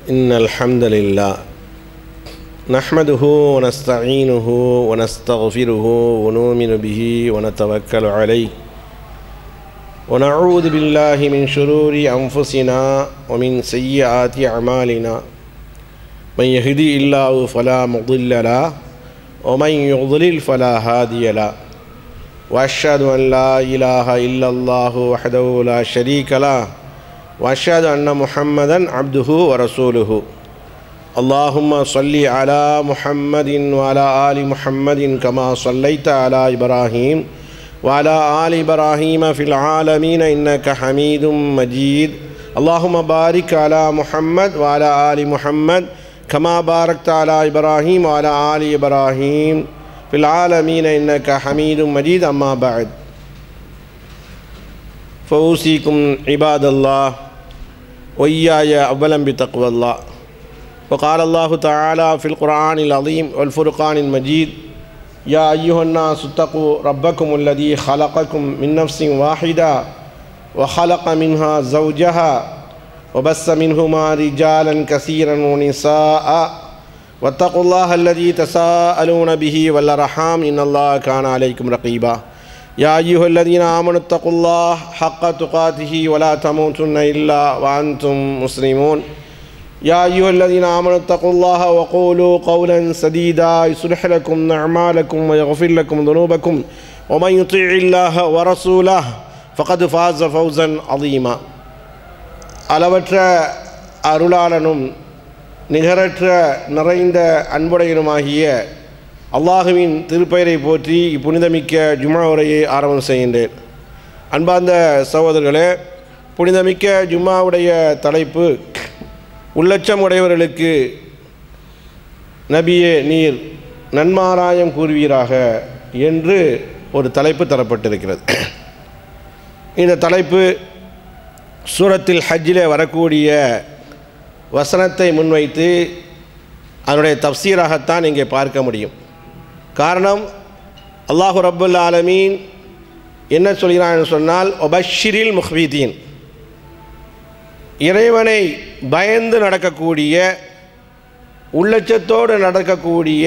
إن الحمد لله نحمده ونستعينه ونستغفره ونؤمن به ونتوكل عليه ونعوذ بالله من شرور أنفسنا ومن سيئات أعمالنا من يهدي الله فلا مضل له ومن يضلل فلا هادي له وأشهد أن لا إله إلا الله وحده لا شريك له وأشهد أن محمدا عبده ورسوله اللهم صل على محمد وعلى آل محمد كما صليت على إبراهيم وعلى آل إبراهيم في العالمين إنك حميد مجيد اللهم بارك على محمد وعلى آل محمد كما باركت على إبراهيم وعلى آل إبراهيم في العالمين إنك حميد مجيد أما بعد فأوصيكم عباد الله وإياي أولا بتقوى الله وقال الله تعالى في القرآن العظيم والفرقان المجيد يا أيها الناس اتقوا ربكم الذي خلقكم من نفس واحدة وخلق منها زوجها وبث منهما رجالا كثيرا ونساء واتقوا الله الذي تساءلون به والأرحام إن الله كان عليكم رقيبا يا أيها الذين آمنوا اتقوا الله حق تقاته ولا تموتن إلا وأنتم مسلمون يا أيها الذين آمنوا اتقوا الله وقولوا قولا سديدا يصلح لكم أعمالكم ويغفر لكم ذنوبكم ومن يطيع الله ورسوله فقد فاز فوزا عظيما அளவற்ற அருளாளனும் நிகரற்ற நிறைந்த அன்புடையனுமாகிய அல்லாஹுவின் திருப்பெயரை போற்றி புனிதமிக்க ஜும்மா உரையை ஆரம்பம் செய்கின்றேன் அன்பார்ந்த சகோதரர்களே புனிதமிக்க ஜும்மாவுடைய தலைப்பு உள்ளச்சம் உடையவர்களுக்கு நபியே நீர் நன்மாராயம் கூறுவீராக என்று ஒரு தலைப்பு தரப்பட்டிருக்கிறது இந்த தலைப்பு சூரத்தில் ஹஜ்ஜிலே வரக்கூடிய வசனத்தை முன்வைத்து அதனுடைய தப்சீராகத்தான் இங்கே பார்க்க முடியும் காரணம் அல்லாஹு ரப்புல் ஆலமீன் என்ன சொல்கிறான் சொன்னால் ஒபஷிரில் முஹ்வீதீன் இறைவனை பயந்து நடக்கக்கூடிய உள்ளச்சத்தோடு நடக்கக்கூடிய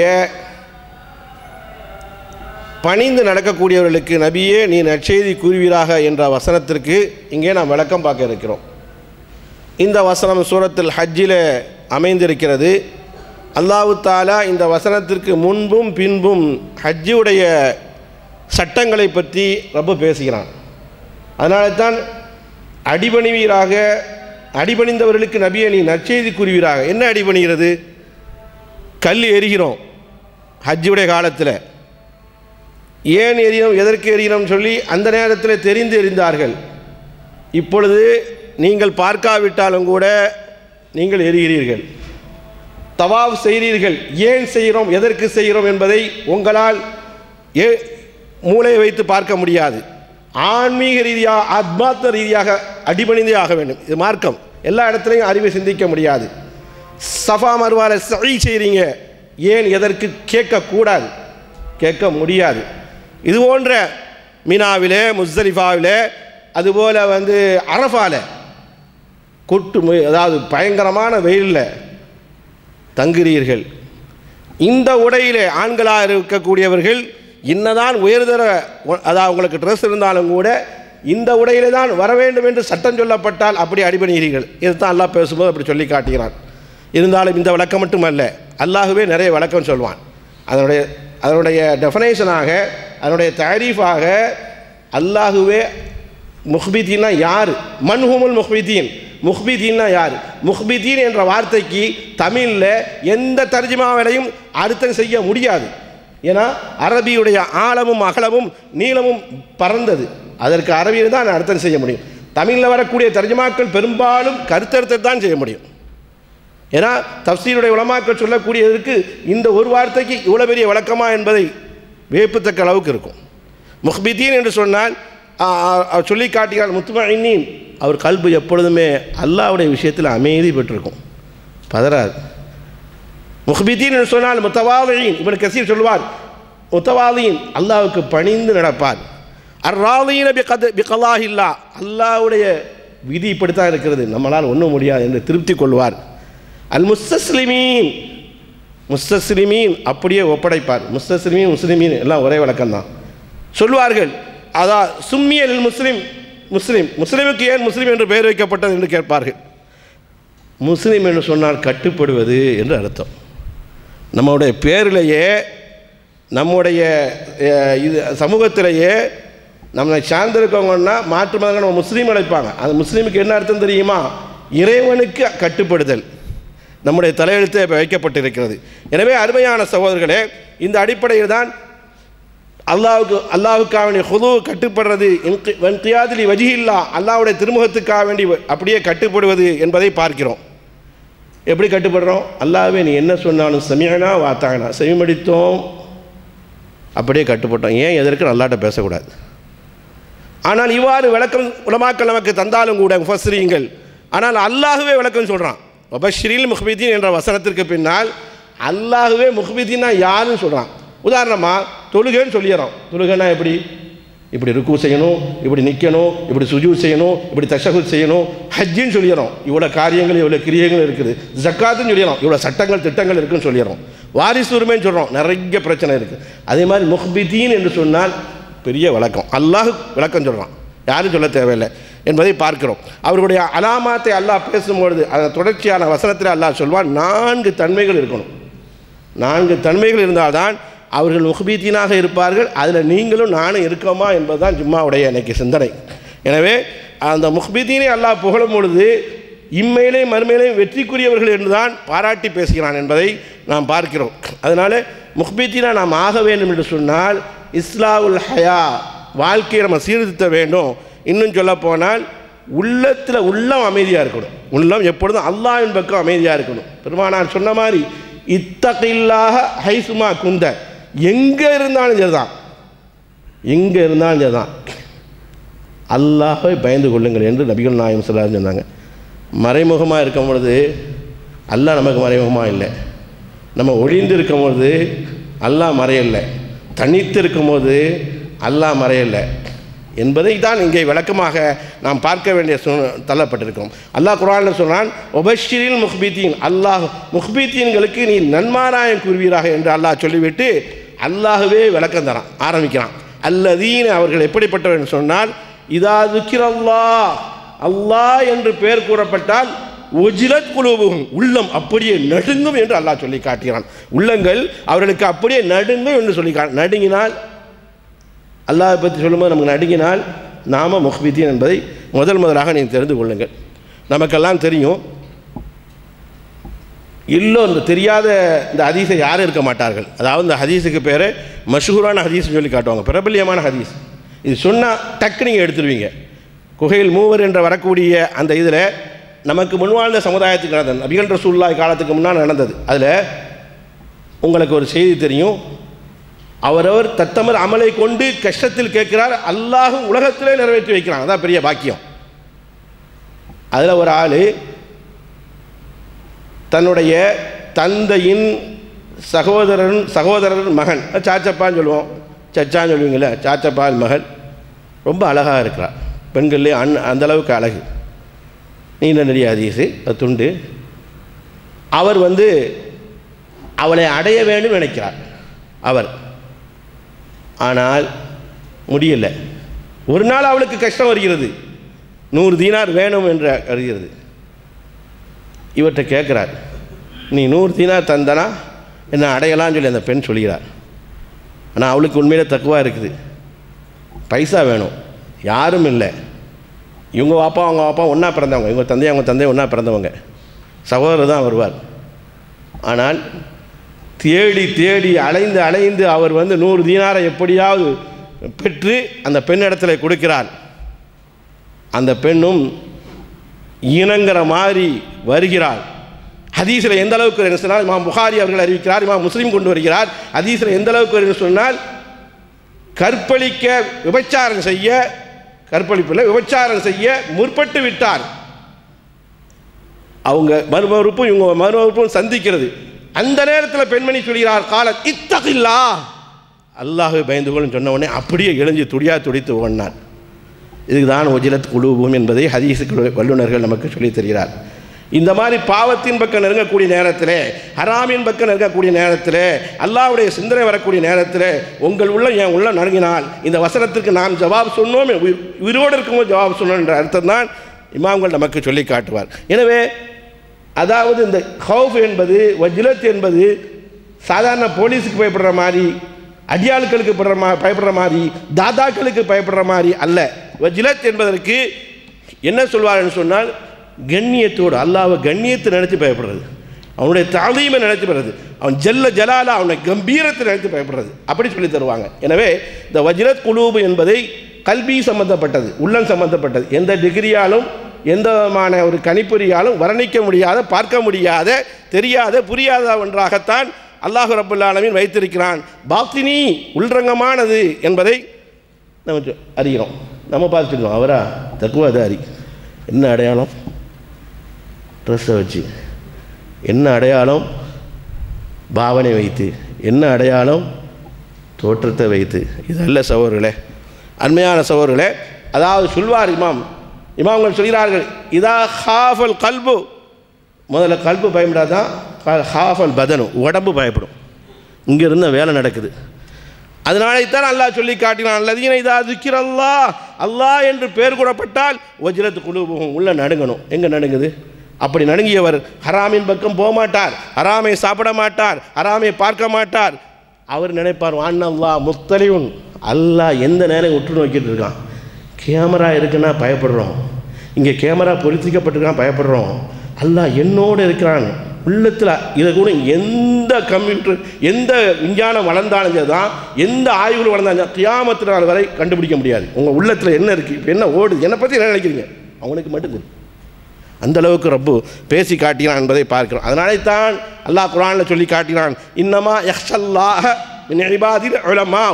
பணிந்து நடக்கக்கூடியவர்களுக்கு நபியே நீ நற்செய்தி கூறுவீராக என்ற வசனத்திற்கு இங்கே நாம் விளக்கம் பார்க்க இருக்கிறோம் இந்த வசனம் சூரத்தில் ஹஜ்ஜில் அமைந்திருக்கிறது அல்லாஹு தாலா இந்த வசனத்திற்கு முன்பும் பின்பும் ஹஜ்ஜுடைய சட்டங்களை பற்றி ரொம்ப பேசுகிறான் அதனால தான் அடிபணிவீராக அடிபணிந்தவர்களுக்கு நபியை நீ நற்செய்தி கூறுவீராக என்ன அடிபணிகிறது கல் எரிகிறோம் ஹஜ்ஜுடைய காலத்தில் ஏன் எரியும் எதற்கு எரிகிறோம் சொல்லி அந்த நேரத்தில் தெரிந்து எரிந்தார்கள் இப்பொழுது நீங்கள் பார்க்காவிட்டாலும் கூட நீங்கள் எரிகிறீர்கள் தவாவ் செய்கிறீர்கள் ஏன் செய்கிறோம் எதற்கு செய்கிறோம் என்பதை உங்களால் ஏ மூளையை வைத்து பார்க்க முடியாது ஆன்மீக ரீதியாக ஆத்மார்த்த ரீதியாக அடிபணிந்தே ஆக வேண்டும் இது மார்க்கம் எல்லா இடத்துலையும் அறிவை சிந்திக்க முடியாது சஃபா மறுவால சை செய்கிறீங்க ஏன் எதற்கு கேட்கக்கூடாது கேட்க முடியாது இது போன்ற மினாவிலே முஸ்தலிஃபாவிலே அதுபோல் வந்து அரஃபால கொட்டு அதாவது பயங்கரமான வெயிலில் தங்குகிறீர்கள் இந்த உடையிலே ஆண்களாக இருக்கக்கூடியவர்கள் இன்னதான் உயர்தர அதாவது உங்களுக்கு ட்ரெஸ் இருந்தாலும் கூட இந்த உடையிலே தான் வர வேண்டும் என்று சட்டம் சொல்லப்பட்டால் அப்படி அடிபணிகிறீர்கள் இதுதான் அல்லாஹ் பேசும்போது அப்படி சொல்லி காட்டுகிறான் இருந்தாலும் இந்த விளக்கம் மட்டுமல்ல அல்லாஹுவே நிறைய விளக்கம் சொல்வான் அதனுடைய அதனுடைய டெஃபனேஷனாக அதனுடைய தாரீஃபாக அல்லாஹுவே முஹ்பிதீன்னா யார் மன்ஹுமுல் முஹ்பிதீன் முஹ்பிதீன்னா யார் முஹ்பிதீன் என்ற வார்த்தைக்கு தமிழில் எந்த தர்ஜிமாவிலையும் அர்த்தம் செய்ய முடியாது ஏன்னா அரபியுடைய ஆழமும் அகலமும் நீளமும் பறந்தது அதற்கு அரபியில் தான் அர்த்தம் செய்ய முடியும் தமிழில் வரக்கூடிய தர்ஜமாக்கள் பெரும்பாலும் கருத்தர்த்தத்தை தான் செய்ய முடியும் ஏன்னா தப்சீருடைய உலமாக்கள் சொல்லக்கூடியதற்கு இந்த ஒரு வார்த்தைக்கு இவ்வளோ பெரிய விளக்கமா என்பதை வியப்புத்தக்க அளவுக்கு இருக்கும் முஹ்பிதீன் என்று சொன்னால் சொல்லி காட்டினால் முத்துமின் அவர் கல்பு எப்பொழுதுமே அல்லாவுடைய விஷயத்தில் அமைதி பெற்றிருக்கும் பதறாது முஹ்பிதீன் என்று சொன்னால் முத்தவாதையின் இவன் கசீர் சொல்வார் முத்தவாதியின் அல்லாவுக்கு பணிந்து நடப்பார் அர்ராதீன பி கத பி கலாஹில்லா அல்லாவுடைய விதி இப்படித்தான் இருக்கிறது நம்மளால் ஒன்றும் முடியாது என்று திருப்தி கொள்வார் அல் முஸ்தஸ்லிமீன் முஸ்தஸ்லிமீன் அப்படியே ஒப்படைப்பார் முஸ்தஸ்லிமீன் முஸ்லிமீன் எல்லாம் ஒரே விளக்கம்தான் சொல்வார்கள் அதா சும்மியல் முஸ்லிம் முஸ்லிம் முஸ்லிமுக்கு ஏன் முஸ்லிம் என்று பெயர் வைக்கப்பட்டது என்று கேட்பார்கள் முஸ்லிம் என்று சொன்னால் கட்டுப்படுவது என்று அர்த்தம் நம்முடைய பேரிலேயே நம்முடைய அஹ், இது சமூகத்திலேயே நம்மளை சார்ந்திருக்கவங்கன்னா மாற்று மதங்கள் நம்ம முஸ்லீம் அழைப்பாங்க அது முஸ்லீமுக்கு என்ன அர்த்தம் தெரியுமா இறைவனுக்கு கட்டுப்படுதல் நம்முடைய தலையெழுத்து இப்ப வைக்கப்பட்டிருக்கிறது எனவே அருமையான சகோதரர்களே இந்த அடிப்படையில் தான் அல்லாவுக்கு அல்லாவுக்காக வேண்டிய ஹுது கட்டுப்படுறது வெண்கியாதிலி வஜில்லா அல்லாவுடைய திருமுகத்துக்காக வேண்டி அப்படியே கட்டுப்படுவது என்பதை பார்க்கிறோம் எப்படி கட்டுப்படுறோம் அல்லாவே நீ என்ன சொன்னாலும் செமியனா வாத்தாங்கனா செவிமடித்தோம் அப்படியே கட்டுப்பட்டோம் ஏன் எதற்கு நல்லாட்ட பேசக்கூடாது ஆனால் இவ்வாறு விளக்கம் உலமாக்கள் நமக்கு தந்தாலும் கூட முஃபஸ்ரீங்கள் ஆனால் அல்லாஹுவே விளக்கம் சொல்கிறான் ஒபஸ்ரீல் முஹ்பிதீன் என்ற வசனத்திற்கு பின்னால் அல்லாஹுவே முஹ்பிதீன்னா யாருன்னு சொல்கிறான் உதாரணமாக தொழுகைன்னு சொல்லிடுறோம் தொழுகைன்னா எப்படி இப்படி ருக்கு செய்யணும் இப்படி நிற்கணும் இப்படி சுஜூ செய்யணும் இப்படி தஷகுத் செய்யணும் ஹஜ்ஜின்னு சொல்லிடுறோம் இவ்வளோ காரியங்கள் இவ்வளோ கிரியைகள் இருக்குது ஜக்காத்துன்னு சொல்லிடுறோம் இவ்வளோ சட்டங்கள் திட்டங்கள் இருக்குன்னு சொல்லிடுறோம் வாரிசு உரிமைன்னு சொல்கிறோம் நிறைய பிரச்சனை இருக்குது அதே மாதிரி முஹ்பிதீன் என்று சொன்னால் பெரிய விளக்கம் அல்லாஹ் விளக்கம் சொல்கிறான் யாரும் சொல்ல தேவையில்லை என்பதை பார்க்கிறோம் அவர்களுடைய அலாமாத்தை அல்லாஹ் பேசும்பொழுது அந்த தொடர்ச்சியான வசனத்தில் அல்லாஹ் சொல்வான் நான்கு தன்மைகள் இருக்கணும் நான்கு தன்மைகள் இருந்தால்தான் அவர்கள் முஹ்பீத்தீனாக இருப்பார்கள் அதில் நீங்களும் நானும் இருக்கோமா என்பதுதான் ஜும்மாவுடைய இன்னைக்கு சிந்தனை எனவே அந்த முஹ்பீத்தீனை அல்லாஹ் புகழும் பொழுது இம்மையிலேயும் மறுமையிலையும் வெற்றிக்குரியவர்கள் என்றுதான் பாராட்டி பேசுகிறான் என்பதை நாம் பார்க்கிறோம் அதனால் முஹ்பீத்தீனா நாம் ஆக வேண்டும் என்று சொன்னால் இஸ்லாவுல் ஹயா வாழ்க்கையை நம்ம சீர்திருத்த வேண்டும் இன்னும் சொல்ல போனால் உள்ளத்தில் உள்ளம் அமைதியாக இருக்கணும் உள்ளம் எப்பொழுதும் அல்லாஹ்வின் பக்கம் அமைதியாக இருக்கணும் பெருமானார் சொன்ன மாதிரி இத்தகையில்லாக ஹைசுமா குந்த எங்கே இருந்தாலும் சரிதான் எங்கே இருந்தாலும் சரிதான் அல்லாஹை பயந்து கொள்ளுங்கள் என்று நபிகள் நாயம் சொல்ல சொன்னாங்க மறைமுகமாக இருக்கும் பொழுது அல்லாஹ் நமக்கு மறைமுகமாக இல்லை நம்ம ஒழிந்து இருக்கும் பொழுது அல்லாஹ் மறையலை தனித்து இருக்கும்போது அல்லாஹ் மறையலை என்பதை தான் இங்கே விளக்கமாக நாம் பார்க்க வேண்டிய சூ தள்ளப்பட்டிருக்கிறோம் அல்லாஹ் குரானில் சொன்னான் ஒபஷிரில் முஹ்பீத்தீன் அல்லாஹ் முஹ்பீத்தீன்களுக்கு நீ நன்மாராயம் கூறுவீராக என்று அல்லாஹ் சொல்லிவிட்டு அல்லாஹ்வே விளக்கம் தரான் ஆரம்பிக்கிறான் அல்லதீன் அவர்கள் எப்படிப்பட்டவர் என்று சொன்னால் இதா துக்கிரல்லா அல்லாஹ் என்று பெயர் கூறப்பட்டால் ஒஜிலத் குழுவும் உள்ளம் அப்படியே நடுங்கும் என்று அல்லாஹ் சொல்லி காட்டுகிறான் உள்ளங்கள் அவர்களுக்கு அப்படியே நடுங்கும் என்று சொல்லி கா நடுங்கினால் அல்லாஹை பற்றி சொல்லும்போது நமக்கு நடுங்கினால் நாம முஹ்பிதீன் என்பதை முதல் முதலாக நீங்கள் தெரிந்து கொள்ளுங்கள் நமக்கெல்லாம் தெரியும் இல்லோ இந்த தெரியாத இந்த ஹதீஸை யாரும் இருக்க மாட்டார்கள் அதாவது இந்த ஹதீஸுக்கு பேர் மஷூரான ஹதீஸ்னு சொல்லி காட்டுவாங்க பிரபல்யமான ஹதீஸ் இது சொன்னால் டக்கு நீங்கள் எடுத்துருவீங்க குகையில் மூவர் என்ற வரக்கூடிய அந்த இதில் நமக்கு முன்வாழ்ந்த சமுதாயத்துக்கு நடந்தது நபிகள் ரசூல்லாய் காலத்துக்கு முன்னால் நடந்தது அதில் உங்களுக்கு ஒரு செய்தி தெரியும் அவரவர் தத்தமர் அமலை கொண்டு கஷ்டத்தில் கேட்கிறார் அல்லாஹும் உலகத்திலே நிறைவேற்றி வைக்கிறான் அதான் பெரிய பாக்கியம் அதில் ஒரு ஆள் தன்னுடைய தந்தையின் சகோதரன் சகோதரன் மகன் சாச்சப்பான்னு சொல்லுவோம் சச்சான்னு சொல்லுவீங்களே சாச்சப்பால் மகன் ரொம்ப அழகாக இருக்கிறார் பெண்கள்லே அன் அந்த அளவுக்கு அழகு நீண்ட நெறிய ஹதீஸு அது துண்டு அவர் வந்து அவளை அடைய வேண்டும் நினைக்கிறார் அவர் ஆனால் முடியலை ஒரு நாள் அவளுக்கு கஷ்டம் வருகிறது நூறு தீனார் வேணும் என்று வருகிறது இவர்கிட்ட கேட்குறார் நீ நூறு தீனார் தந்தனா என்ன அடையலாம்னு சொல்லி அந்த பெண் சொல்கிறார் ஆனால் அவளுக்கு உண்மையிலே தக்குவா இருக்குது பைசா வேணும் யாரும் இல்லை இவங்க வாப்பா அவங்க வாப்பா ஒன்றா பிறந்தவங்க இவங்க தந்தை அவங்க தந்தை ஒன்றா பிறந்தவங்க சகோதரர் தான் வருவார் ஆனால் தேடி தேடி அலைந்து அலைந்து அவர் வந்து நூறு தீனாரை எப்படியாவது பெற்று அந்த பெண்ணிடத்துல கொடுக்கிறார் அந்த பெண்ணும் இனங்கிற மாதிரி வருகிறார் ஹதீஸில் எந்த அளவுக்கு என்று சொன்னால் இமாம் புகாரி அவர்கள் அறிவிக்கிறார் இமாம் முஸ்லீம் கொண்டு வருகிறார் ஹதீஸில் எந்த அளவுக்கு என்று சொன்னால் கற்பழிக்க விபச்சாரம் செய்ய கற்பழிப்பில் விபச்சாரம் செய்ய முற்பட்டு விட்டார் அவங்க மறுமறுப்பும் இவங்க மறுமறுப்பும் சந்திக்கிறது அந்த நேரத்தில் பெண்மணி சொல்கிறார் கால இத்தகில்லா அல்லாஹை பயந்து கொள்ளும் சொன்ன உடனே அப்படியே இளைஞ்சி துடியா துடித்து ஓடினார் இதுக்கு தான் ஒஜிலத் குழுவும் என்பதை ஹதீஸுக்கு வல்லுநர்கள் நமக்கு சொல்லித் தருகிறார் இந்த மாதிரி பாவத்தின் பக்கம் நெருங்கக்கூடிய நேரத்தில் ஹராமின் பக்கம் நெருங்கக்கூடிய நேரத்தில் அல்லாஹ்வுடைய சிந்தனை வரக்கூடிய நேரத்தில் உங்கள் உள்ள என் உள்ள நடுங்கினால் இந்த வசனத்திற்கு நாம் ஜவாப் சொன்னோம் உயிர் உயிரோடு இருக்கும்போது ஜவாப் சொன்னோம் என்ற அர்த்தம் தான் இமாம்கள் நமக்கு சொல்லி காட்டுவார் எனவே அதாவது இந்த ஹவுஃப் என்பது வஜ்லத் என்பது சாதாரண போலீஸுக்கு பயப்படுற மாதிரி அடியாளுக்களுக்கு படுற மா பயப்படுற மாதிரி தாதாக்களுக்கு பயப்படுற மாதிரி அல்ல வஜ்லத் என்பதற்கு என்ன சொல்வார்னு சொன்னால் கண்ணியத்தோடு அல்லாஹ்வை கண்ணியத்தை நினச்சி பயப்படுறது அவனுடைய தாதீமை நினைச்சு பெறுறது அவன் ஜல்ல ஜலாலா அவனை கம்பீரத்தை நினைத்து பயப்படுறது அப்படி சொல்லி தருவாங்க எனவே இந்த வஜ்ரத் குலூபு என்பதை கல்வி சம்பந்தப்பட்டது உள்ளம் சம்பந்தப்பட்டது எந்த டிகிரியாலும் எந்த விதமான ஒரு கணிப்பொறியாலும் வர்ணிக்க முடியாத பார்க்க முடியாத தெரியாத புரியாத ஒன்றாகத்தான் அல்லாஹ் ரபுல் ஆலமீன் வைத்திருக்கிறான் பாத்தினி உள்ரங்கமானது என்பதை நம்ம சொ- அறிகிறோம் நம்ம பார்த்துருக்கோம் அவரா தக்குவாதாரி என்ன அடையாளம் ட்ரெஸ்ஸை வச்சு என்ன அடையாளம் பாவனை வைத்து என்ன அடையாளம் தோற்றத்தை வைத்து இதல்ல சகோதரர்களே அருமையான சகோதரர்களே அதாவது சொல்வார் இமாம் இமாம்கள் சொல்கிறார்கள் இதா ஹாஃபல் கல்பு முதல்ல கல்பு பயப்படாதான் ஹாஃபல் பதனு உடம்பு பயப்படும் இங்கே இருந்த வேலை நடக்குது அதனாலேத்தான் அல்லாஹ் சொல்லி காட்டினான் அல்லதீன இதா துக்கிர அல்லாஹ் அல்லாஹ் என்று பேர் கூறப்பட்டால் வஜ்ரத்து குழுவும் உள்ள நடுங்கணும் எங்கே நடுங்குது அப்படி நடுங்கியவர் ஹராமின் பக்கம் போக மாட்டார் ஹராமை சாப்பிட மாட்டார் ஹராமை பார்க்க மாட்டார் அவர் நினைப்பார் வாண்ணல்லா முத்தலிவுன் அல்லாஹ் எந்த நேரம் உற்று நோக்கிட்டு இருக்கான் கேமரா இருக்குன்னா பயப்படுறோம் இங்கே கேமரா பொருத்திக்கப்பட்டிருக்கான் பயப்படுறோம் அல்லாஹ் என்னோடு இருக்கிறான் உள்ளத்தில் இதை கூட எந்த கம்ப்யூட்டர் எந்த விஞ்ஞானம் வளர்ந்தாலும் சரி தான் எந்த ஆய்வுகள் வளர்ந்தாலும் கியாமத்து நாள் வரை கண்டுபிடிக்க முடியாது உங்கள் உள்ளத்தில் என்ன இருக்குது இப்போ என்ன ஓடுது என்னை பற்றி என்ன நினைக்கிறீங்க அவனுக்கு மட்டும் தெரியும் அந்த அளவுக்கு ரப்பு பேசி காட்டினான் என்பதை பார்க்கிறோம் அதனாலே தான் அல்லாஹ் குரானில் சொல்லி காட்டினான் இன்னமா யஹ்ஷல்லாஹ மின் இபாதில் உலமா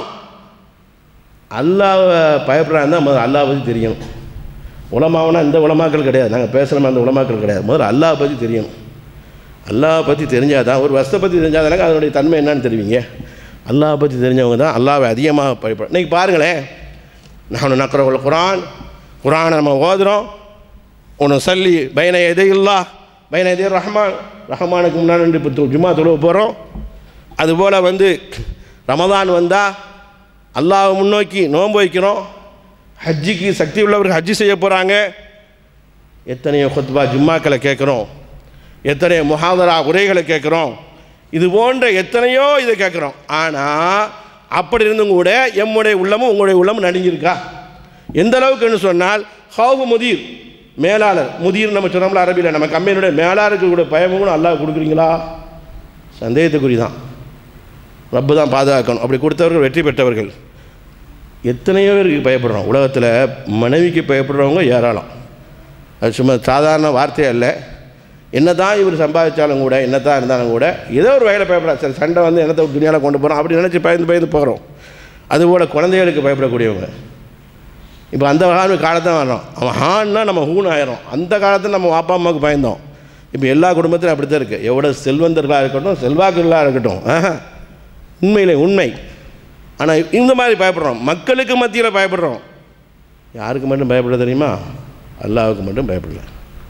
அல்லாஹ் பயப்படுறான் தான் முதல்ல அல்லாஹ் பற்றி தெரியணும் உலமாவுனா இந்த உலமாக்கள் கிடையாது நாங்கள் பேசுகிற அந்த உலமாக்கள் கிடையாது முதல்ல அல்லாஹ் பற்றி தெரியணும் அல்லாஹ் பற்றி தெரிஞ்சால் தான் ஒரு வசத்தை பற்றி தெரிஞ்சால் தானே அதனுடைய தன்மை என்னன்னு தெரிவிங்க அல்லாஹ் பற்றி தெரிஞ்சவங்க தான் அல்லாஹ்வை அதிகமாக பயப்பட இன்றைக்கி பாருங்களேன் நான் நக்கர குரான் குரானை நம்ம ஓதுறோம் ஒன்று சல்லி பைன எதை இல்லா பைன எதே ரஹ்மான் ரஹ்மானுக்கு முன்னாடி நின்று இப்போ ஜும்மா தொழுவ போகிறோம் அதுபோல் வந்து ரமதான் வந்தால் அல்லாஹ்வை முன்னோக்கி நோன்பு வைக்கிறோம் ஹஜ்ஜிக்கு சக்தி உள்ளவர்கள் ஹஜ்ஜி செய்ய போகிறாங்க எத்தனையோ குத்பா ஜும்மாக்களை கேட்குறோம் எத்தனையோ முஹாதரா உரைகளை கேட்குறோம் இது போன்ற எத்தனையோ இதை கேட்குறோம் ஆனால் அப்படி இருந்தும் கூட எம்முடைய உள்ளமும் உங்களுடைய உள்ளமும் நடுங்கியிருக்கா எந்த அளவுக்குன்னு சொன்னால் ஹவுஃபு முதிர் மேலாளர் முதிர் நம்ம சொன்னோம்ல அரபியில் நம்ம கம்பெனியுடைய மேலாளருக்கு கூட பயமும் கூட அல்லாஹ் கொடுக்குறீங்களா சந்தேகத்துக்குறி தான் ரப்பு தான் பாதுகாக்கணும் அப்படி கொடுத்தவர்கள் வெற்றி பெற்றவர்கள் எத்தனையோ பேருக்கு பயப்படுறோம் உலகத்தில் மனைவிக்கு பயப்படுறவங்க ஏராளம் அது சும்மா சாதாரண வார்த்தையே அல்ல என்ன தான் இவர் சம்பாதிச்சாலும் கூட என்ன தான் இருந்தாலும் கூட ஏதோ ஒரு வகையில் பயப்படாது சரி சண்டை வந்து என்னத்தை துணியால் கொண்டு போகிறோம் அப்படி நினச்சி பயந்து பயந்து போகிறோம் அதுபோல் குழந்தைகளுக்கு பயப்படக்கூடியவங்க இப்போ அந்த கால காலத்தான் வரோம் அவன் ஹான்னா நம்ம ஹூன் ஆயிரும் அந்த காலத்தில் நம்ம அப்பா அம்மாவுக்கு பயந்தோம் இப்போ எல்லா குடும்பத்திலும் அப்படி தான் இருக்குது எவ்வளோ செல்வந்தர்களாக இருக்கட்டும் செல்வாக்குகளாக இருக்கட்டும் ஆஹா உண்மையிலே உண்மை ஆனால் இந்த மாதிரி பயப்படுறோம் மக்களுக்கு மத்தியில் பயப்படுறோம் யாருக்கு மட்டும் பயப்பட தெரியுமா அல்லாவுக்கு மட்டும் பயப்படல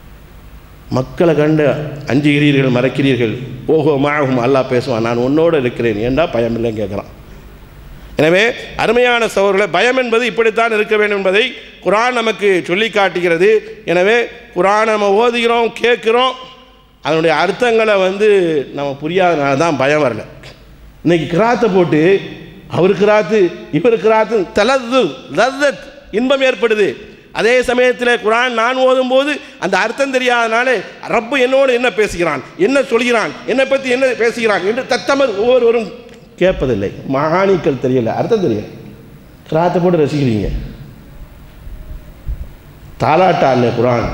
மக்களை கண்டு அஞ்சுகிறீர்கள் மறைக்கிறீர்கள் ஓஹோ மாகும் அல்லாஹ் பேசுவான் நான் உன்னோடு இருக்கிறேன் ஏண்டா பயம் இல்லைன்னு கேட்குறான் எனவே அருமையான சகோதரர்களை பயம் என்பது இப்படித்தான் இருக்க வேண்டும் என்பதை குரான் நமக்கு சொல்லி காட்டுகிறது எனவே குரான் நம்ம ஓதுகிறோம் கேட்குறோம் அதனுடைய அர்த்தங்களை வந்து நம்ம புரியாதனால தான் பயம் வரல இன்னைக்கு கிராத்தை போட்டு அவர் கிராத்து இவர் கிராத்து தலது லத்தத் இன்பம் ஏற்படுது அதே சமயத்தில் குரான் நான் ஓதும்போது அந்த அர்த்தம் தெரியாதனால ரப்பு என்னோடு என்ன பேசுகிறான் என்ன சொல்கிறான் என்னை பற்றி என்ன பேசுகிறான் என்று தத்தமர் ஒவ்வொருவரும் கேட்பதில்லை மகானிக்கள் தெரியல அர்த்தம் தெரியல கிராத்தை போட்டு ரசிக்கிறீங்க தாலாட்டா இல்லை குரான்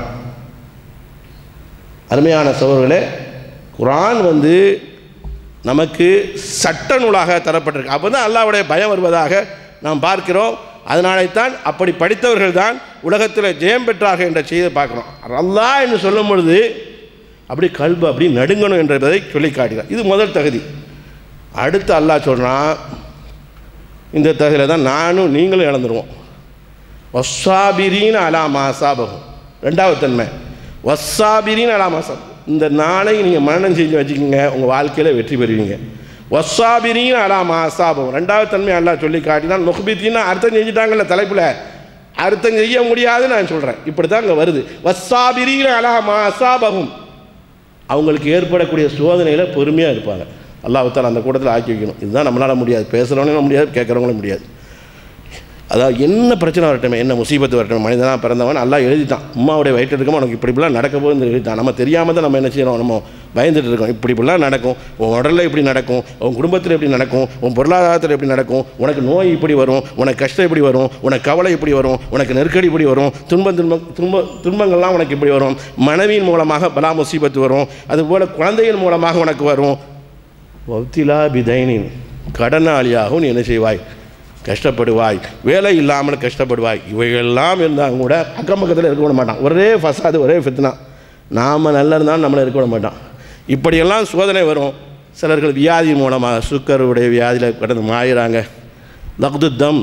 அருமையான சோழர்களே குரான் வந்து நமக்கு சட்ட நூலாக தரப்பட்டிருக்கு அப்போ தான் அல்லாவுடைய பயம் வருவதாக நாம் பார்க்கிறோம் அதனால்தான் அப்படி படித்தவர்கள் தான் உலகத்தில் ஜெயம் பெற்றார்கள் என்ற செய்தியை பார்க்குறோம் அல்லாஹ் என்று சொல்லும் பொழுது அப்படி கல்பு அப்படி நடுங்கணும் என்பதை சொல்லி காட்டுகிறார் இது முதல் தகுதி அடுத்து அல்லாஹ் சொல்கிறான் இந்த தகுதியில் தான் நானும் நீங்களும் இழந்துருவோம் ஒஸ்ஸாபிரீன் அலா மாசாபகம் ரெண்டாவது தன்மை வஸ்ஸாபிரின் அலாமாசம் இந்த நாளை நீங்கள் மரணம் செஞ்சு வச்சுக்கோங்க உங்கள் வாழ்க்கையில் வெற்றி பெறுவீங்க வஸ்ஸாபிரின் அலாமா அசாபம் ரெண்டாவது தன்மை அல்லாஹ் சொல்லி காட்டினால் முஹ்பித்தின்னு அர்த்தம் செஞ்சுட்டாங்கல்ல தலைப்பில் அர்த்தம் செய்ய முடியாதுன்னு நான் சொல்கிறேன் இப்படி தான் அங்கே வருது வஸ்ஸாபிரின் அலாமா அசாபகும் அவங்களுக்கு ஏற்படக்கூடிய சோதனையில் பொறுமையாக இருப்பாங்க அல்லாஹால அந்த கூட்டத்தில் ஆக்கி வைக்கணும் இதுதான் நம்மளால் முடியாது பேசுகிறவங்களும் முடியாது கேட்குறவங்களும் முடியாது அதாவது என்ன பிரச்சனை வரட்டுமே என்ன முசீபத்து வரட்டும் மனிதனாக பிறந்தவன் நல்லா எழுதிட்டான் அம்மாவுடைய வயிற்று இருக்கும் உனக்கு இப்படி இப்படிலாம் நடக்க போகுது எழுதிட்டான் நம்ம தெரியாமல் தான் நம்ம என்ன செய்யறோம் நம்ம பயந்துட்டு இருக்கோம் இப்படி இப்படிலாம் நடக்கும் உன் உடலில் இப்படி நடக்கும் உன் குடும்பத்தில் எப்படி நடக்கும் உன் பொருளாதாரத்தில் எப்படி நடக்கும் உனக்கு நோய் இப்படி வரும் உனக்கு கஷ்டம் இப்படி வரும் உனக்கு கவலை இப்படி வரும் உனக்கு நெருக்கடி இப்படி வரும் துன்பம் துன்பம் துன்ப துன்பங்கள்லாம் உனக்கு இப்படி வரும் மனைவியின் மூலமாக பலா முசீபத்து வரும் அதுபோல் குழந்தையின் மூலமாக உனக்கு வரும் வௌத்திலா பிதைனின் கடனாளியாகவும் நீ என்ன செய்வாய் கஷ்டப்படுவாய் வேலை இல்லாமல் கஷ்டப்படுவாய் இவைகள்லாம் இருந்தால் கூட அக்கம் பக்கத்தில் இருக்க விட மாட்டான் ஒரே ஃபசாது ஒரே ஃபித்னா நாம் நல்லா இருந்தாலும் நம்மளை இருக்க விட மாட்டான் இப்படியெல்லாம் சோதனை வரும் சிலர்கள் வியாதி மூலமாக சுக்கருடைய வியாதியில் கடந்து மாயிறாங்க லக்துத்தம்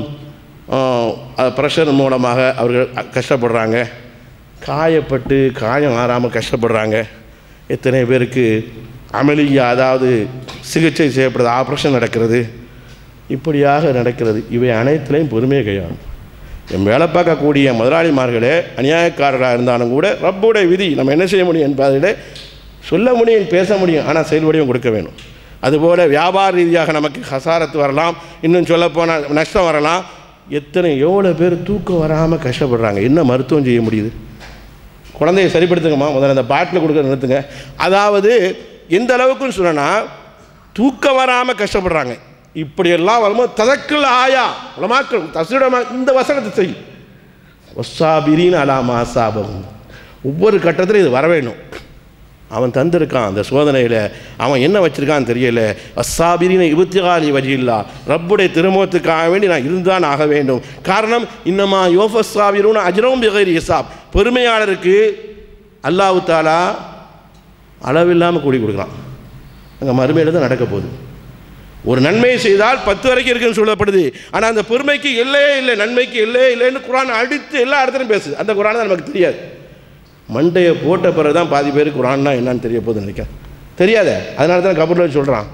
ப்ரெஷர் மூலமாக அவர்கள் கஷ்டப்படுறாங்க காயப்பட்டு காயம் ஆறாமல் கஷ்டப்படுறாங்க எத்தனை பேருக்கு அமளியா அதாவது சிகிச்சை செய்யப்படுறது ஆப்ரேஷன் நடக்கிறது இப்படியாக நடக்கிறது இவை அனைத்துலேயும் பொறுமையை கையாளும் என் வேலை பார்க்கக்கூடிய முதலாளிமார்களே அநியாயக்காரராக இருந்தாலும் கூட ரப்புடைய விதி நம்ம என்ன செய்ய முடியும் என்பதில் சொல்ல முடியும் பேச முடியும் ஆனால் செயல்படியும் கொடுக்க வேணும் அதுபோல் வியாபார ரீதியாக நமக்கு ஹசாரத்து வரலாம் இன்னும் சொல்லப்போனால் நஷ்டம் வரலாம் எத்தனை எவ்வளோ பேர் தூக்கம் வராமல் கஷ்டப்படுறாங்க என்ன மருத்துவம் செய்ய முடியுது குழந்தைய சரிப்படுத்துங்கம்மா முதல்ல அந்த பாட்டில் கொடுக்க நிறுத்துங்க அதாவது எந்த அளவுக்குன்னு சொன்னா தூக்கம் வராமல் கஷ்டப்படுறாங்க இப்படியெல்லாம் வரும்போது ததக்கில் ஆயா உலமாக்கள் தசுடமா இந்த வசனத்தை செய் ஒசாபிரின் அலாமா சாபம் ஒவ்வொரு கட்டத்திலும் இது வர வேணும் அவன் தந்திருக்கான் அந்த சோதனையில் அவன் என்ன வச்சிருக்கான்னு தெரியல அசாபிரின இருபத்திகாலி வழியில்லா ரப்புடைய திருமுகத்துக்காக வேண்டி நான் இருந்தான் ஆக வேண்டும் காரணம் இன்னமா யோஃபஸ்ஸாபிரூன அஜ்ரவும் பிகைரி ஹிசாப் பெருமையாளருக்கு அல்லாஹு தாலா அளவில்லாமல் கூடி கொடுக்குறான் அங்கே மறுமையில் தான் நடக்க போகுது ஒரு நன்மையை செய்தால் பத்து வரைக்கும் இருக்குன்னு சொல்லப்படுது ஆனால் அந்த பெருமைக்கு எல்லையே இல்லை நன்மைக்கு எல்லையே இல்லைன்னு குரான் அடித்து எல்லா இடத்துலையும் பேசுது அந்த குரான் நமக்கு தெரியாது மண்டையை போட்ட பிறகு தான் பாதி பேருக்கு குரான்னா என்னன்னு தெரிய போகுதுன்னு நினைக்கிறேன் தெரியாத அதனால தான் கபூரில் சொல்கிறான்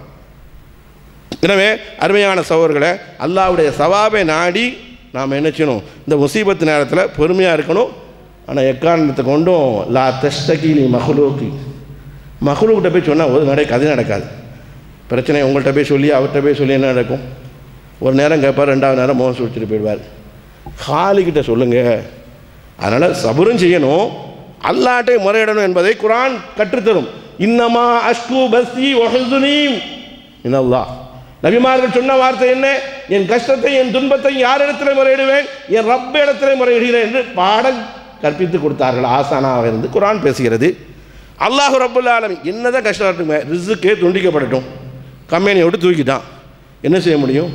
எனவே அருமையான சகோதரர்களை அல்லாவுடைய சவாபை நாடி நாம் என்ன செய்யணும் இந்த முசீபத்து நேரத்தில் பொறுமையாக இருக்கணும் ஆனால் எக்காரணத்தை கொண்டும் லா தெஸ்டகீலி மஹ்லூக்கி மஹ்லூக்கிட்ட போய் சொன்னால் ஒரு நடக்க அது நடக்காது பிரச்சனை உங்கள்கிட்ட போய் சொல்லி அவர்கிட்ட போய் சொல்லி என்ன நடக்கும் ஒரு நேரம் கேட்பார் ரெண்டாவது நேரம் மோகம் சுடிச்சிட்டு போயிடுவார் காலிக்கிட்ட சொல்லுங்கள் அதனால் சபுரும் செய்யணும் அல்லாட்டை முறையிடணும் என்பதை குரான் கற்றுத்தரும் இன்னமா அஷ்கு பஸ்தி ஒஹசுனி இன்னல்லா நபிமார்கள் சொன்ன வார்த்தை என்ன என் கஷ்டத்தை என் துன்பத்தை யாரிடத்தில் முறையிடுவேன் என் ரப்ப இடத்துல முறையிடுகிறேன் என்று பாடம் கற்பித்து கொடுத்தார்கள் ஆசானாக இருந்து குரான் பேசுகிறது அல்லாஹு ரப்புல் ஆலமி என்னதான் கஷ்டம் இருக்குமே ரிசுக்கே துண்டிக்கப்படட்டும் கம்பெனியை விட்டு தூக்கிட்டான் என்ன செய்ய முடியும்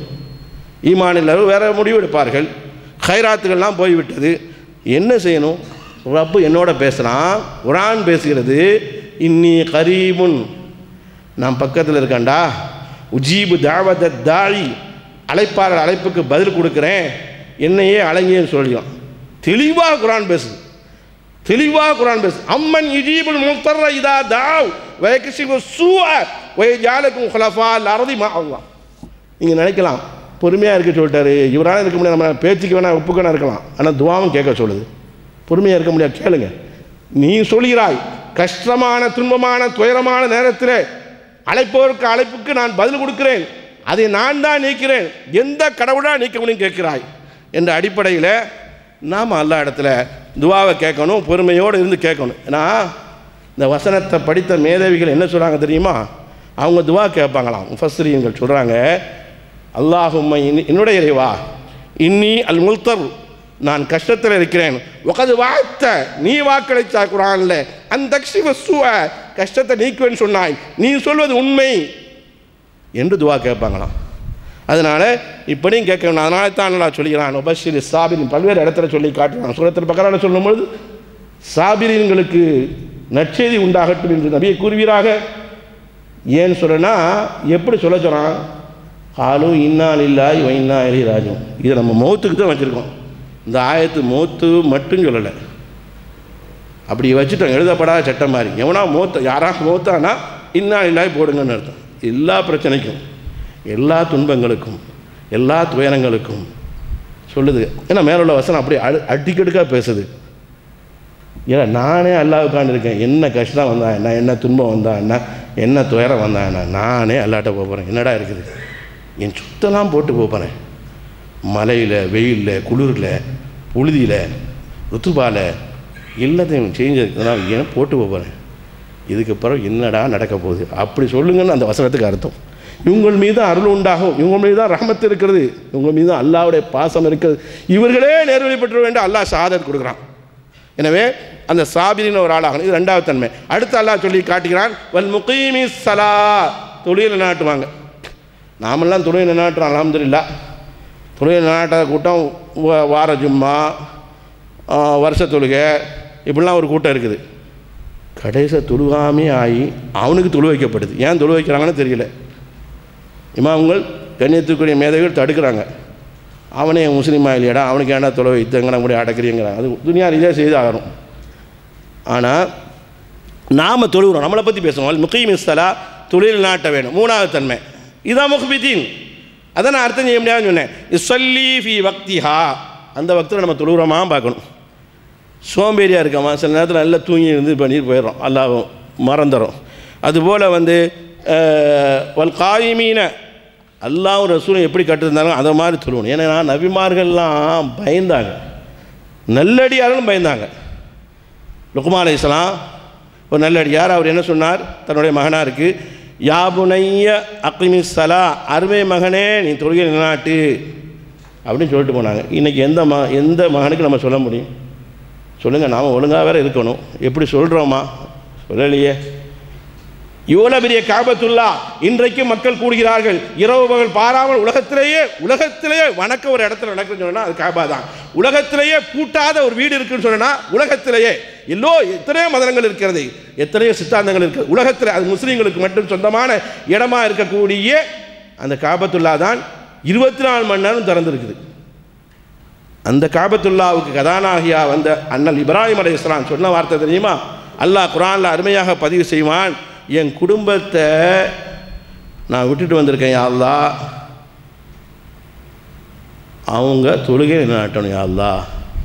ஈமானில் வேற முடிவு எடுப்பார்கள் ஹைராத்துகள்லாம் போய்விட்டது என்ன செய்யணும் ரப்பு என்னோட பேசுகிறான் குரான் பேசுகிறது இன்னி கரீமுன் நான் பக்கத்தில் இருக்கேன்டா உஜீபு தாவத தாழி அழைப்பாளர் அழைப்புக்கு பதில் கொடுக்குறேன் என்னையே அழங்கியன்னு சொல்லியும் தெளிவாக குரான் பேசுது தெளிவாக குரான் பேசு அம்மன் இஜீபுல் முத்தர்ர இதா தாவ் வயக்கிசிபு சூஅ வய ஜாலக்கும் ஹுலஃபா லரதி மா அல்லாஹ் நீங்கள் நினைக்கலாம் பொறுமையாக இருக்க சொல்லிட்டாரு இவரால் இருக்க முடியாது நம்ம பேச்சுக்கு வேணா ஒப்புக்கணும் இருக்கலாம் ஆனால் துவாவும் கேட்க சொல்லுது பொறுமையாக இருக்க முடியாது கேளுங்க நீ சொல்கிறாய் கஷ்டமான துன்பமான துயரமான நேரத்தில் அழைப்பவருக்கு அழைப்புக்கு நான் பதில் கொடுக்கிறேன் அதை நான் தான் நீக்கிறேன் எந்த கடவுளா நீக்க முடியும் கேட்கிறாய் என்ற அடிப்படையில் நாம் அல்லா இடத்துல துவாவை கேட்கணும் பொறுமையோடு இருந்து கேட்கணும் ஏன்னா இந்த வசனத்தை படித்த மேதவிகள் என்ன சொல்கிறாங்க தெரியுமா அவங்க துவா கேட்பாங்களாம் முஃபஸ்ரீங்கள் சொல்கிறாங்க அல்லாஹும்மை என்னுடைய இறைவா இன்னி அல் முல்தர் நான் கஷ்டத்தில் இருக்கிறேன் உகது வாய்த்த நீ வாக்களிச்சா குரான்ல அந்த சுவ கஷ்டத்தை நீக்குவேன்னு சொன்னாய் நீ சொல்வது உண்மை என்று துவா கேட்பாங்களாம் அதனால் இப்படியும் கேட்கணும் அதனால தான் நல்லா சொல்லிக்கிறான் உபஷிர் சாபிரின் பல்வேறு இடத்துல சொல்லி காட்டுறான் சூரத்தில் பக்கரான சொல்லும்பொழுது சாபிரியன்களுக்கு நற்செய்தி உண்டாகட்டும் என்று நபியை கூறுவீராக ஏன்னு சொல்லனா எப்படி சொல்ல சொல்கிறான் ஆளும் இன்னால் இல்லாய் வைன்னா எலி ராஜும் இதை நம்ம மௌத்துக்கு தான் வச்சுருக்கோம் இந்த ஆயத்து மௌத்து மட்டும் சொல்லலை அப்படி வச்சுட்டோம் எழுதப்படாத சட்டம் மாதிரி எவனா மூத்த யாரா மூத்தானா இன்னா இல்லாய் போடுங்கன்னு அர்த்தம் எல்லா பிரச்சனைக்கும் எல்லா துன்பங்களுக்கும் எல்லா துயரங்களுக்கும் சொல்லுது ஏன்னா மேல உள்ள வசனம் அப்படியே அடு அடிக்கடுக்காக பேசுது ஏன்னா நானே அல்லாவுக்காண்டு இருக்கேன் என்ன கஷ்டம் வந்தா என்ன என்ன துன்பம் வந்தா என்ன என்ன துயரம் வந்தா என்ன நானே அல்லாட்ட போக போகிறேன் என்னடா இருக்குது என் சுத்தெல்லாம் போட்டு போக போகிறேன் மழையில் வெயிலில் குளிரில் புழுதியில் ருத்துபால எல்லாத்தையும் செஞ்சதுனால ஏன் போட்டு போக போகிறேன் இதுக்கப்புறம் என்னடா நடக்க போகுது அப்படி சொல்லுங்கன்னு அந்த வசனத்துக்கு அர்த்தம் இவங்கள் மீது அருள் உண்டாகும் இவங்க மீது தான் ரஹமத்து இருக்கிறது இவங்க மீது தான் அல்லாவுடைய பாசம் இருக்கிறது இவர்களே நேர்வழி பெற்ற வேண்டும் அல்லாஹ் ஷாதத் கொடுக்குறான் எனவே அந்த சாபிரின் ஒரு ஆளாகணும் இது ரெண்டாவது தன்மை அடுத்து அல்லாஹ் சொல்லி காட்டுகிறான் வல் முகீமி சலா தொழில் நாட்டுவாங்க நாமெல்லாம் தொழில் நாட்டுறோம் அலமதுல்லா தொழில் நாட்டாத கூட்டம் வா- வார ஜும்மா ஆ, வருஷ தொழுகை இப்படிலாம் ஒரு கூட்டம் இருக்குது கடைசியாக தொழுகாமே ஆகி அவனுக்கு தொழு வைக்கப்படுது ஏன் தொழு வைக்கிறாங்கன்னு தெரியல இமாம்கள் கண்ணியத்துக்குரிய மேதைகள் தடுக்கிறாங்க அவனே முஸ்லீமா இல்லையாடா அவனுக்கு ஏன்டா தொலை வைத்தங்கிற கூட அடக்கிறீங்கிறாங்க அது துனியா ரீதியாக செய்து ஆகணும் ஆனால் நாம் தொழுகிறோம் நம்மளை பற்றி பேசுவோம் முக்கியம் இஸ்தலா தொழில் நாட்ட வேணும் மூணாவது தன்மை இதான் முஹ்பிதீன் அதை நான் அர்த்தம் செய்ய முடியாதுன்னு சொன்னேன் இஸ்வல்லி ஃபி வக்திஹா அந்த வக்தில் நம்ம தொழுகிறோமா பார்க்கணும் சோம்பேறியாக இருக்கமா சில நேரத்தில் நல்லா தூங்கி இருந்து பண்ணிட்டு போயிடுறோம் அல்லாவும் மறந்துடும் அதுபோல் வந்து அஹ், வல் காயிமீன அல்லாவும் ரசூலும் எப்படி கட்டிருந்தாலும் அதை மாதிரி தொழுவணும் ஏன்னா நபிமார்கள்லாம் பயந்தாங்க நல்லடியார்களும் பயந்தாங்க லுக்மா அலைஹிஸ்ஸலாம் ஒரு நல்லடியார் அவர் என்ன சொன்னார் தன்னுடைய மகனாருக்கு யாபுனைய அக்லிமி சலா அருமை மகனே நீ தொழுகை நிலைநாட்டு அப்படின்னு சொல்லிட்டு போனாங்க இன்றைக்கி எந்த ம எந்த மகனுக்கு நம்ம சொல்ல முடியும் சொல்லுங்கள் நாம் ஒழுங்காக வேற இருக்கணும் எப்படி சொல்கிறோமா சொல்லலையே இவ்வளோ பெரிய காபத்துல்லா இன்றைக்கு மக்கள் கூடுகிறார்கள் இரவு பகல் பாராமல் உலகத்திலேயே உலகத்திலேயே வணக்க ஒரு இடத்துல நடக்குதுன்னு சொன்னால் அது காபா தான் உலகத்திலேயே பூட்டாத ஒரு வீடு இருக்குன்னு சொன்னா உலகத்திலேயே எல்லோ எத்தனையோ மதங்கள் இருக்கிறது எத்தனையோ சித்தாந்தங்கள் இருக்குது உலகத்தில் அது முஸ்லீம்களுக்கு மட்டும் சொந்தமான இடமா இருக்கக்கூடிய அந்த காபத்துல்லா தான் இருபத்தி நாலு மணி நேரம் திறந்திருக்குது அந்த காபத்துல்லாவுக்கு கதாநாயகியா வந்த அண்ணல் இப்ராஹிம் அலை இஸ்லாம் சொன்ன வார்த்தை தெரியுமா அல்லாஹ் குரானில் அருமையாக பதிவு செய்வான் என் குடும்பத்தை நான் விட்டுட்டு வந்திருக்கேன் யா அல்லாஹ் அவங்க தொழுகை நாட்டணும் யா அல்லாஹ்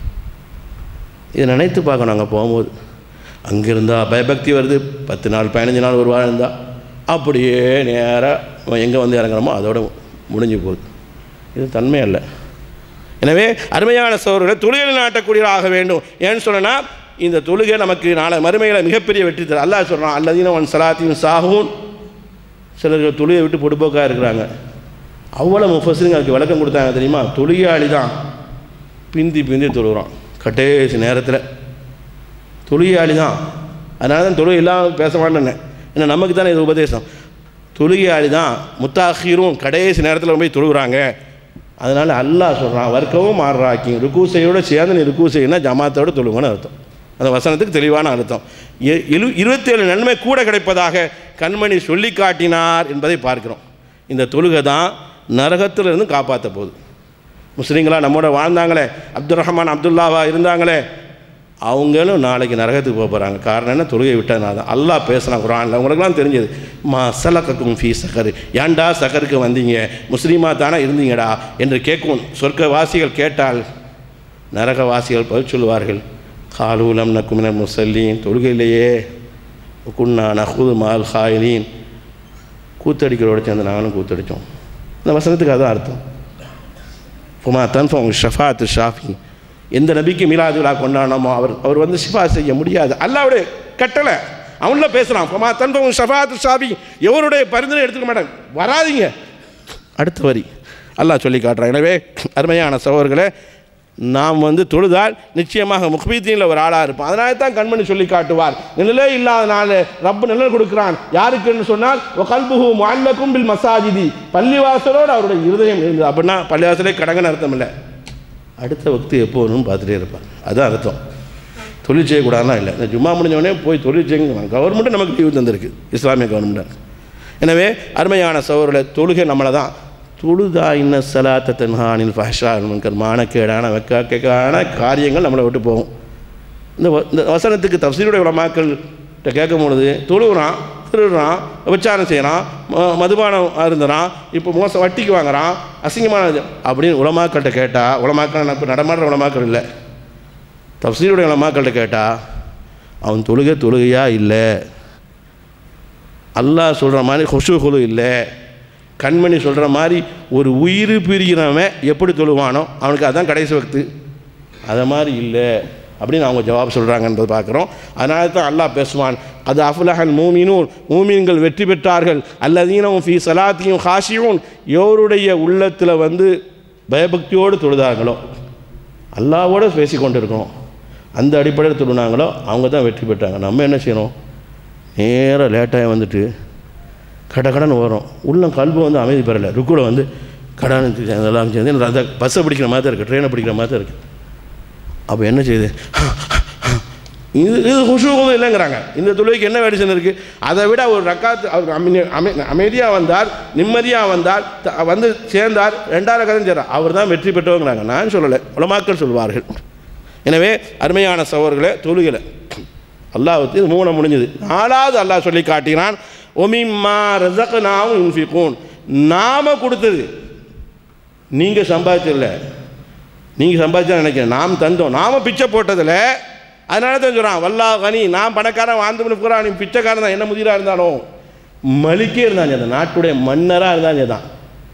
இதை நினைத்து பார்க்கணும் அங்கே போகும்போது அங்கிருந்தா பயபக்தி வருது பத்து நாள் பதினஞ்சு நாள் ஒரு வாரம் இருந்தா அப்படியே நேராக எங்கே வந்து இறங்குறோமோ அதோட முடிஞ்சு போகுது இது தன்மை அல்ல எனவே அருமையான சோழர்களை தொழுகையில் நாட்டக்கூடியவராக வேண்டும் ஏன்னு சொன்னா இந்த தொழுகை நமக்கு நாளை மறுமையில் மிகப்பெரிய வெற்றி தரும் அல்லாஹ் சொல்கிறான் அல்லதீன ஒன் சலாத்தையும் சாகும் சிலர்கள் தொழுகை விட்டு பொடுப்போக்காக இருக்கிறாங்க அவ்வளோ முஃபஸருங்க அதுக்கு விளக்கம் கொடுத்தாங்க தெரியுமா தொழுகையாளி தான் பிந்தி பிந்தி தொழுகிறான் கட்டேசி நேரத்தில் தொழுகையாளி தான் அதனால தான் தொழுகை இல்லாமல் பேச மாட்டேன்னு ஏன்னா நமக்கு தானே இது உபதேசம் தொழுகையாளி தான் முத்தாஹீரும் கடைசி நேரத்தில் போய் தொழுகிறாங்க அதனால் அல்லாஹ் சொல்கிறான் வர்க்கவும் மாறுறாக்கி ருக்கூசையோடு சேர்ந்து நீ ருக்கு செய்யினா ஜமாத்தோடு தொழுங்கன்னு அர்த்தம் அந்த வசனத்துக்கு தெளிவான அர்த்தம் எ- எழு இருபத்தேழு நன்மை கூட கிடைப்பதாக கண்மணி சொல்லி காட்டினார் என்பதை பார்க்கிறோம் இந்த தொழுகை தான் நரகத்திலிருந்து காப்பாற்ற போகுது முஸ்லீங்களா நம்மோட வாழ்ந்தாங்களே அப்துல் ரஹ்மான் அப்துல்லாவா இருந்தாங்களே அவங்களும் நாளைக்கு நரகத்துக்கு போக போகிறாங்க காரணம் என்ன தொழுகை விட்டதுனால தான் அல்லாஹ் பேசுகிறான் குரானில் உங்களுக்குலாம் தெரிஞ்சது மா சலக்கக்கும் ஃபீ சக்கர் ஏன்டா சக்கருக்கு வந்தீங்க முஸ்லீமா தானே இருந்தீங்கடா என்று கேட்கும் சொர்க்கவாசிகள் கேட்டால் நரகவாசிகள் பதில் சொல்லுவார்கள் காலூலம் நக்குமினர் முசல்லீன் தொழுகையிலேயே குன்னா நஹூது மால் ஹாயிலீன் கூத்தடிக்கிறோட சேர்ந்து நாங்களும் கூத்தடித்தோம் இந்த வசனத்துக்கு அதான் அர்த்தம் ஃபுமா தன்ஃபம் ஷஃபாத் ஷாஃபி எந்த நபிக்கு மீலாது விழா கொண்டாடணுமோ அவர் அவர் வந்து ஷிஃபா செய்ய முடியாது அல்லாவுடைய கட்டளை அவன்ல பேசுகிறான் ஃபுமா தன்ஃபம் ஷஃபாத் ஷாஃபி எவருடைய பரிந்துரை எடுத்துக்க மாட்டாங்க வராதீங்க அடுத்த வரி அல்லாஹ் சொல்லி காட்டுறான் எனவே அருமையான சகோதரர்களே நாம் வந்து தொழுதால் நிச்சயமாக முக்பீத்தீனில் ஒரு ஆளாக இருப்போம் அதனால தான் கண்மணி சொல்லி காட்டுவார் நிழலே இல்லாதனால ரப்பு நிழல் கொடுக்கிறான் யாருக்குன்னு சொன்னால் கல்புகு மால்லக்கும் பில் மசாஜிதி பள்ளிவாசலோடு அவருடைய இருதயம் இருந்தது அப்படின்னா பள்ளிவாசலே கடங்கன்னு அர்த்தம் இல்லை அடுத்த வக்து எப்போ வரும்னு பார்த்துட்டே இருப்பார் அதுதான் அர்த்தம் தொழில் செய்யக்கூடாதுலாம் இல்லை இந்த ஜும்மா முடிஞ்சவொடனே போய் தொழில் செய்யுங்க கவர்மெண்ட்டு நமக்கு லீவு தந்திருக்கு இஸ்லாமிய கவர்மெண்ட் எனவே அருமையான சோழர்களை தொழுகை நம்மளை தான் தொழுதா இன்ன சலாத்த தன்ஹானில் ஃபஹஷா முன்கர் மானக்கேடான வெக்காக்கான காரியங்கள் நம்மளை விட்டு போகும் இந்த வ- இந்த வசனத்துக்கு தப்சீருடைய உலமாக்கள்கிட்ட கேட்கும் பொழுது தொழுகிறான் திருடுறான் விபச்சாரம் செய்கிறான் ம- மதுபானம் அருந்துறான் இப்போ மோசம் வட்டிக்கு வாங்குறான் அசிங்கமான இது அப்படின்னு உலமாக்கள்கிட்ட கேட்டால் உலமாக்கள் இப்போ நடமாடுற உலமாக்கள் இல்லை தப்சீருடைய உலமாக்கள்கிட்ட கேட்டால் அவன் தொழுகை தொழுகையா இல்லை அல்லாஹ் சொல்கிற மாதிரி ஹொசு குழு இல்லை கண்மணி சொல்கிற மாதிரி ஒரு உயிர் பிரிகிறவன் எப்படி தொழுவானோ அவனுக்கு அதான் கடைசி வக்து அதை மாதிரி இல்லை அப்படின்னு அவங்க ஜவாப் சொல்கிறாங்கன்றது பார்க்குறோம் அதனால தான் அல்லாஹ் பேசுவான் அது அஃபுலஹல் மூமினூன் மூமீன்கள் வெற்றி பெற்றார்கள் அல்லதீனவும் ஃபீ சலாத்தியும் ஹாஷியும் எவருடைய உள்ளத்தில் வந்து பயபக்தியோடு தொழுதார்களோ அல்லாவோட பேசி கொண்டு இருக்கோம் அந்த அடிப்படையில் தொழுனாங்களோ அவங்க தான் வெற்றி பெற்றாங்க நம்ம என்ன செய்யணும் நேராக லேட்டாக வந்துட்டு கட கடன் வரும் உள்ளம் கல்வி வந்து அமைதி பெறலை ருக்குல வந்து கடன் அதெல்லாம் சேர்ந்து எனக்கு அந்த பஸ்ஸை பிடிக்கிற மாதிரி தான் இருக்குது ட்ரெயினை பிடிக்கிற மாதிரி தான் இருக்குது அப்போ என்ன செய்யுது இது இது குஷூகம் இல்லைங்கிறாங்க இந்த தொழுகைக்கு என்ன வேடிசன் இருக்குது அதை விட ஒரு ரக்காத்து அவர் அமை- அமை- அமைதியாக வந்தார் நிம்மதியாக வந்தார் த- வந்து சேர்ந்தார் ரெண்டாவது கதை சேர்றார் அவர் தான் வெற்றி பெற்றவங்கிறாங்க நான் சொல்லலை உலமாக்கள் சொல்வார்கள் எனவே அருமையான சகோதரர்களே தொழுகலை அல்லாஹ் இது மூணு முடிஞ்சது நாலாவது அல்லாஹ் சொல்லி காட்டினான் ஒமிம்மா ரசக் நாவும் இன்ஃபிகூன் நாம கொடுத்தது நீங்கள் சம்பாதிச்சதில்ல நீங்கள் சம்பாதிச்சா நினைக்கிறேன் நாம் தந்தோம் நாம பிச்சை போட்டதில் அதனால தான் சொல்கிறான் வல்லா கனி நான் பணக்காரன் வாழ்ந்து போகிறா நீ பிச்சைக்காரன் தான் என்ன முதிராக இருந்தாலும் மலிக்கே இருந்தாங்க அந்த நாட்டுடைய மன்னராக இருந்தாங்க தான்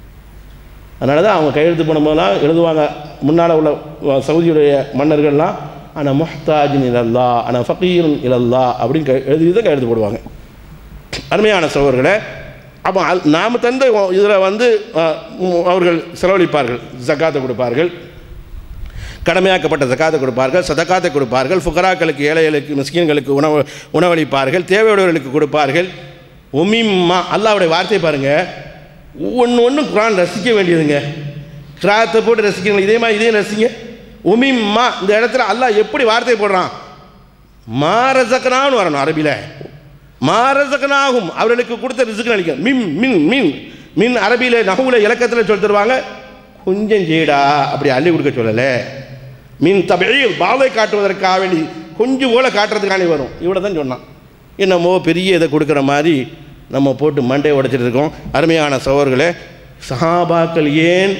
அதனால தான் அவங்க கையெழுத்து பண்ணும்போதெல்லாம் எழுதுவாங்க முன்னால் உள்ள அஹ், சவுதியுடைய மன்னர்கள்லாம் ஆனால் முஹ்தாஜின் இலல்லா ஆனால் ஃபக்கீரன் இலல்லா அப்படின்னு கை எழுதி தான் கையெழுத்து போடுவாங்க அருமையான சகோதரர்களே அப்போ அல் நாம் தந்த இதில் வந்து அஹ், உம், அவர்கள் செலவழிப்பார்கள் ஜக்காத்தை கொடுப்பார்கள் கடமையாக்கப்பட்ட ஜக்காத்தை கொடுப்பார்கள் சதக்காத்தை கொடுப்பார்கள் ஃபுகராக்களுக்கு ஏழைகளுக்கு மிஸ்கின்களுக்கு உணவு உணவளிப்பார்கள் தேவையுடையவர்களுக்கு கொடுப்பார்கள் ஒமிம்மா அல்லாவுடைய வார்த்தையை பாருங்கள் ஒன்று ஒன்று குரான் ரசிக்க வேண்டியதுங்க கிராத்தை போட்டு ரசிக்கணும் இதே மாதிரி இதே ரசிங்க ஒமிம்மா இந்த இடத்துல அல்லாஹ் எப்படி வார்த்தை போடுறான் மாரசக்கனான்னு வரணும் அரபியில் மாரசக்கனாகும் அவர்களுக்கு கொடுத்த ரிசுக்கு நினைக்க மின் மின் மின் மின் அரபியில் நகுவில் இலக்கத்தில் சொல்லி தருவாங்க கொஞ்சம் செய்டா அப்படி அள்ளி கொடுக்க சொல்லலை மின் தபிழில் பாவை காட்டுவதற்காக வேண்டி கொஞ்சம் போல காட்டுறதுக்காண்டி வரும் இவ்வளோ தான் சொன்னான் என்னமோ பெரிய இதை கொடுக்குற மாதிரி நம்ம போட்டு மண்டையை உடைச்சிட்டு இருக்கோம் அருமையான சகோதரர்களே சஹாபாக்கள் ஏன்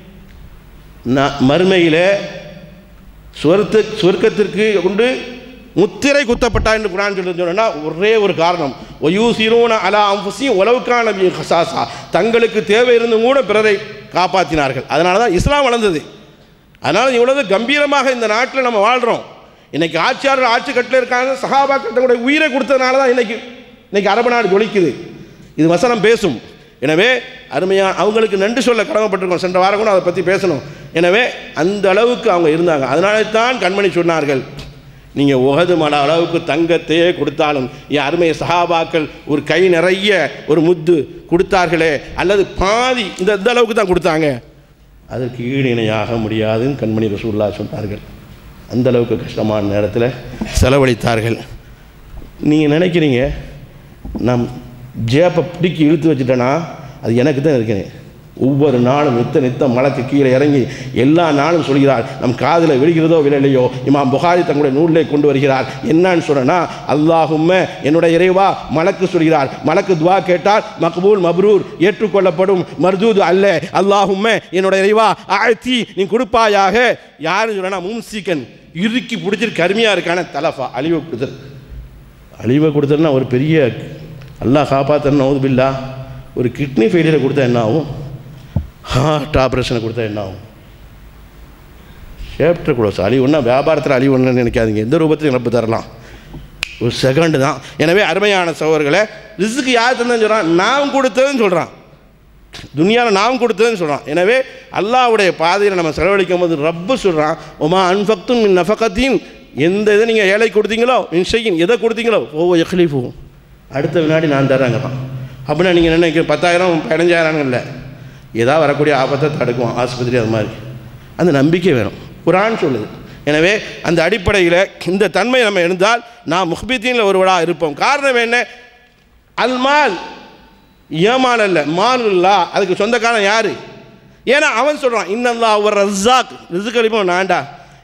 நான் மறுமையில் சொர்த்த சொர்க்கத்திற்கு கொண்டு முத்திரை குத்தப்பட்டா என்று குரான் சொல்லி சொன்னா ஒரே ஒரு காரணம் ஒயூசிரோன அலா அம்புசியும் உளவுக்கான ஹசாசா தங்களுக்கு தேவை இருந்தும் கூட பிறரை காப்பாற்றினார்கள் அதனால தான் இஸ்லாம் வளர்ந்தது அதனால் இவ்வளவு கம்பீரமாக இந்த நாட்டில் நம்ம வாழ்கிறோம் இன்னைக்கு ஆட்சியாளர் ஆட்சி கட்டில் இருக்காங்க சகாபாக்கள் தங்களுடைய உயிரை கொடுத்ததுனால தான் இன்னைக்கு இன்னைக்கு அரபு நாடு ஜொலிக்குது இது வசனம் பேசும் எனவே அருமையாக அவங்களுக்கு நன்றி சொல்ல கடமைப்பட்டிருக்கோம் சென்ற வாரம் கூட அதை பற்றி பேசணும் எனவே அந்த அளவுக்கு அவங்க இருந்தாங்க அதனால தான் கண்மணி சொன்னார்கள் நீங்கள் உகது மட அளவுக்கு தங்கத்தையே கொடுத்தாலும் என் அருமை சஹாபாக்கள் ஒரு கை நிறைய ஒரு முத்து கொடுத்தார்களே அல்லது பாதி இந்த இந்த அளவுக்கு தான் கொடுத்தாங்க அதற்கு ஈடு இணையாக முடியாதுன்னு கண்மணி ரசூல்லா சொன்னார்கள் அந்த அளவுக்கு கஷ்டமான நேரத்தில் செலவழித்தார்கள் நீங்கள் நினைக்கிறீங்க நம் ஜேப்பை பிடிக்கி இழுத்து வச்சுட்டேன்னா அது எனக்கு தான் இருக்கிறேன் ஒவ்வொரு நாளும் நித்த நித்த மலைக்கு கீழே இறங்கி எல்லா நாளும் சொல்கிறார் நம் காதில் விழுகிறதோ விழலையோ இமாம் புகாரி தங்களுடைய நூலிலே கொண்டு வருகிறார் என்னன்னு சொல்றேன்னா அல்லாஹும்ம என்னுடைய இறைவா மலக்கு சொல்கிறார் மலக்கு துவா கேட்டால் மக்பூல் மப்ரூர் ஏற்றுக்கொள்ளப்படும் மர்தூது அல்ல அல்லாஹும்ம என்னுடைய இறைவா ஆழ்த்தி நீ கொடுப்பாயாக யாருன்னு சொல்றேன்னா மும்சிக்கன் இறுக்கி பிடிச்சிட்டு கருமையாக இருக்கான தலஃபா அழிவை கொடுத்துரு அழிவை கொடுத்தோன்னா ஒரு பெரிய அல்லாஹ் காப்பாற்றணும் நவுது பில்லா ஒரு கிட்னி ஃபெயிலியரை கொடுத்தா என்ன ஆகும் ஹார்ட் ஆப்ரேஷனை கொடுத்தா என்ன ஆகும் சேப்டர் கூட அழிவுன்னா வியாபாரத்தில் அழிவு ஒன்றுன்னு நினைக்காதீங்க எந்த ரூபத்திலும் இழப்பு தரலாம் ஒரு செகண்டு தான் எனவே அருமையான சகோதரர்களை ரிஸ்க்கு யார் தந்தேன்னு சொல்கிறான் நான் கொடுத்ததுன்னு சொல்கிறான் துனியாவில் நாம் கொடுத்ததுன்னு சொல்கிறான் எனவே அல்லாஹ்வுடைய பாதையில் நம்ம செலவழிக்கும் போது ரப்பு சொல்கிறான் உமா அன்ஃபக்தும் மின் நஃபகத்தின் எந்த இதை நீங்கள் ஏழை கொடுத்தீங்களோ மின்ஷையின் எதை கொடுத்தீங்களோ ஓ எஹ்லீஃபு அடுத்த வினாடி நான் தரேங்கிறான் அப்படின்னா நீங்கள் நினைக்க பத்தாயிரம் பதினஞ்சாயிரம் இல்லை ஏதாவது வரக்கூடிய ஆபத்தை தடுக்கும் ஆஸ்பத்திரி அது மாதிரி அந்த நம்பிக்கை வேணும் குரான் சொல்லுது எனவே அந்த அடிப்படையில் இந்த தன்மை நம்ம இருந்தால் நாம் முஹ்பித்தீனில் ஒருவராக இருப்போம் காரணம் என்ன அல்மால் ஏமால் அல்ல மால் இல்லா அதுக்கு சொந்தக்காரன் யார் ஏன்னா அவன் சொல்கிறான் இன்னல்லா ஒரு ரஸாக் ரிசுக் அளிப்போம் நான்டா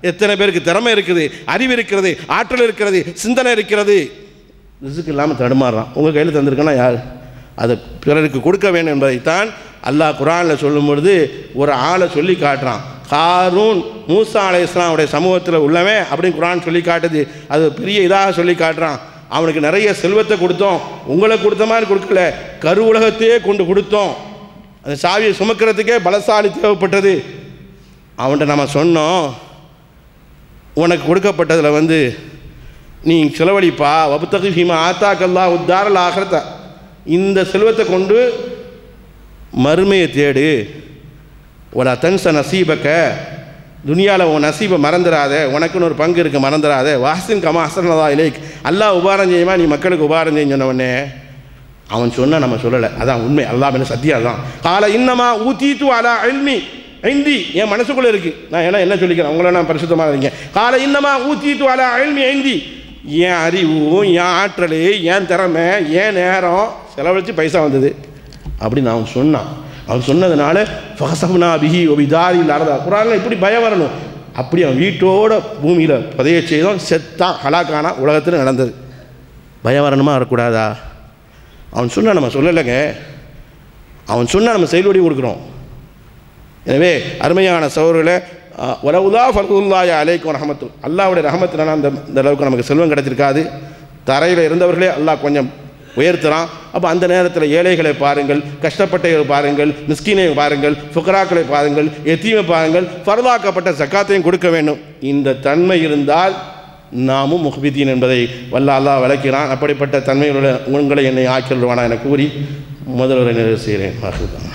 எத்தனை பேருக்கு திறமை இருக்குது அறிவு இருக்கிறது ஆற்றல் இருக்கிறது சிந்தனை இருக்கிறது ரிசுக்கு இல்லாமல் தடுமாறுறான் உங்கள் கையில் தந்திருக்கனா யார் அதை பிறருக்கு கொடுக்க வேண்டும் என்பதைத்தான் அல்லாஹ் குரானில் சொல்லும் பொழுது ஒரு ஆளை சொல்லி காட்டுறான் காரூன் மூசா அலை இஸ்லாமுடைய சமூகத்தில் உள்ளவன் அப்படின்னு குரான் சொல்லி காட்டுது அது பெரிய இதாக சொல்லி காட்டுறான் அவனுக்கு நிறைய செல்வத்தை கொடுத்தோம் உங்களை கொடுத்த மாதிரி கொடுக்கல கரு உலகத்தையே கொண்டு கொடுத்தோம் அந்த சாவியை சுமக்கிறதுக்கே பலசாலி தேவைப்பட்டது அவன்கிட்ட நம்ம சொன்னோம் உனக்கு கொடுக்கப்பட்டதில் வந்து நீ செலவழிப்பா வபுத்தகு ஹீமா ஆத்தாக்கல்லா உத்தாரல் ஆகிறத இந்த செல்வத்தை கொண்டு மறுமையை தேடு ஒரு அத்தன்ச நசீபக்க துனியாவில் உன் நசீபை மறந்துடாத உனக்குன்னு ஒரு பங்கு இருக்குது மறந்துடாத வாசின் கமா அசனதா இலேக் அல்லாஹ் உபாரம் செய்யுமா நீ மக்களுக்கு உபாரம் செய்யும் சொன்ன உடனே அவன் சொன்ன நம்ம சொல்லலை அதான் உண்மை அல்லாஹ் மேலே சத்தியம் தான் கால இன்னமா ஊத்தீத்து அலா அல்மி ஐந்தி என் மனசுக்குள்ளே இருக்குது நான் என்ன என்ன சொல்லிக்கிறேன் உங்களை நான் பரிசுத்தமாக இருக்கீங்க கால இன்னமா ஊத்தீத்து அலா அல்மி ஐந்தி என் அறிவும் என் ஆற்றல் என் திறமை என் நேரம் செலவழித்து பைசா வந்தது அப்படின்னு அவன் சொன்னான் அவன் சொன்னதுனால ஃபகசம்னா பிஹி ஒபிதாரி இல்லாத குரானில் இப்படி பயம் வரணும் அப்படி அவன் வீட்டோட பூமியில் புதைய செய்தோம் செத்தான் ஹலாக்கானா உலகத்தில் நடந்தது பயம் வரணுமா வரக்கூடாதா அவன் சொன்னால் நம்ம சொல்லலைங்க அவன் சொன்னால் நம்ம செயல்படி கொடுக்குறோம் எனவே அருமையான சௌரில் உலவுலா ஃபர்துல்லாய அலைக்கும் ரஹமத்து அல்லாவுடைய ரஹமத்தினால அந்த இந்த அளவுக்கு நமக்கு செல்வம் கிடைச்சிருக்காது தரையில் இருந்தவர்களே அல்லாஹ் கொஞ்சம் உயர்த்துறான் அப்போ அந்த நேரத்தில் ஏழைகளை பாருங்கள் கஷ்டப்பட்டவர்களை பாருங்கள் மிஸ்கீனை பாருங்கள் ஃபுக்கராக்களை பாருங்கள் எத்தீமை பாருங்கள் ஃபர்தாக்கப்பட்ட சக்காத்தையும் கொடுக்க வேண்டும் இந்த தன்மை இருந்தால் நாமும் முஹ்பிதீன் என்பதை வல்ல அல்லாஹ் விளக்கிறான் அப்படிப்பட்ட தன்மையுள்ள உங்களை என்னை ஆக்கிடுவானா என கூறி முதல்வரை நிறைவு செய்கிறேன் வாசுதான்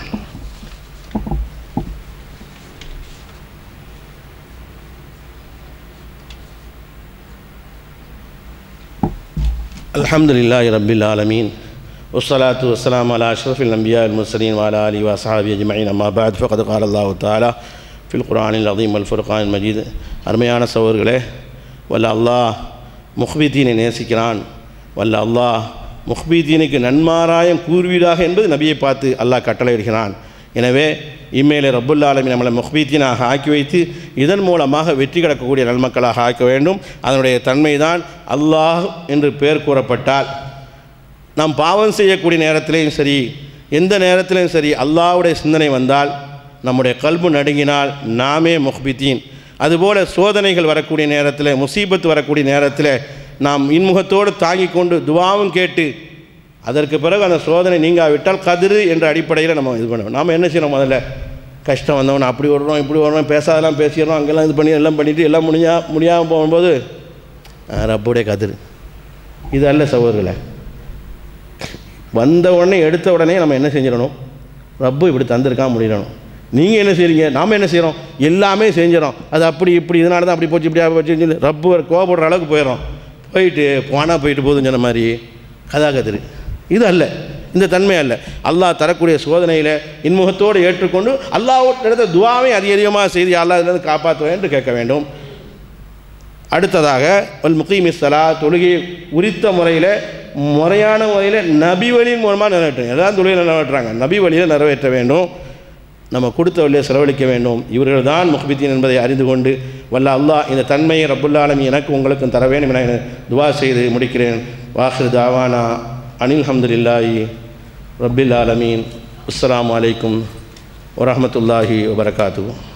الحمد لله رب العالمين والصلاة والسلام على أشرف الأنبياء المرسلين وعلى آله وأصحابه أجمعين أما بعد فقد قال الله تعالى في القرآن العظيم والفرقان المجيد அருமையான சகோதரர்களே வல்ல அல்லாஹ் முஹ்பீத்தீனை நேசிக்கிறான் வல்ல அல்லாஹ் முஹ்பீத்தீனுக்கு நன்மாராயம் கூறுவீராக என்பது நபியை பார்த்து அல்லாஹ் கட்டளையிடுகிறான் எனவே இம்மையிலே ரப்புல் ஆலமி நம்மளை முஹ்பீத்தீனாக ஆக்கி வைத்து இதன் மூலமாக வெற்றி கிடக்கக்கூடிய நன்மக்களாக ஆக்க வேண்டும் அதனுடைய தன்மைதான் அல்லாஹ் என்று பெயர் கூறப்பட்டால் நாம் பாவம் செய்யக்கூடிய நேரத்திலையும் சரி எந்த நேரத்திலையும் சரி அல்லாஹ்வுடைய சிந்தனை வந்தால் நம்முடைய கல்பு நடுங்கினால் நாமே முஹ்பித்தீன் அதுபோல் சோதனைகள் வரக்கூடிய நேரத்தில் முசீபத்து வரக்கூடிய நேரத்தில் நாம் இன்முகத்தோடு தாங்கிக் கொண்டு துவாவும் கேட்டு அதற்கு பிறகு அந்த சோதனை நீங்காவிட்டால் கதிரு என்ற அடிப்படையில் நம்ம இது பண்ணுவோம் நாம் என்ன செய்யணும் முதல்ல கஷ்டம் வந்தவன் அப்படி வருறோம் இப்படி வருறோம் பேசாதெல்லாம் பேசிடுறோம் அங்கெல்லாம் இது பண்ணி எல்லாம் பண்ணிவிட்டு எல்லாம் முடிஞ்சா முடியாமல் போகும்போது ஆ, ரப்புடைய கதிர் இது அல்ல சகோதரர்களே வந்த உடனே எடுத்த உடனே நம்ம என்ன செஞ்சிடணும் ரப்பு இப்படி தந்திருக்கான் முடியணும் நீங்கள் என்ன செய்றீங்க நாம் என்ன செய்கிறோம் எல்லாமே செஞ்சிடறோம் அது அப்படி இப்படி இதனால தான் அப்படி போச்சு இப்படி போச்சு சொல்லி ரப்பு ஒரு கோவப்படுற அளவுக்கு போயிடும் போயிட்டு போனால் போயிட்டு போகுதுன்னு சொன்ன மாதிரி கதா கதிரு இது அல்ல இந்த தன்மை அல்ல அல்லாஹ் தரக்கூடிய சோதனையில் இன்முகத்தோடு ஏற்றுக்கொண்டு அல்லாஹ் இடத்த துவாவை அதிக அதிகமாக செய்து அல்லாஹ் இதிலிருந்து காப்பாற்றுவேன் என்று கேட்க வேண்டும் அடுத்ததாக ஒல் முகீமிஸ்ஸலா தொழுகை உரித்த முறையில் முறையான முறையில் நபி வழியின் மூலமாக நிறைவேற்றுங்க எல்லாம் தொழுகையில் நிறைவேற்றுறாங்க நபி வழியில் நிறைவேற்ற வேண்டும் நம்ம கொடுத்த வழியை செலவழிக்க வேண்டும் இவர்கள் தான் முஹ்பித்தீன் என்பதை அறிந்து கொண்டு வல்ல அல்லாஹ் இந்த தன்மையை ரப்புல்லாலமி எனக்கு உங்களுக்கும் தர வேண்டும் என துவா செய்து முடிக்கிறேன் வாஹிர் தாவானா அனில் ஹம்துலில்லாஹி ரப்பில் ஆலமீன் அஸ்ஸலாமு அலைக்கும் வரஹ்மத்துல்லாஹி வபரகாத்துஹு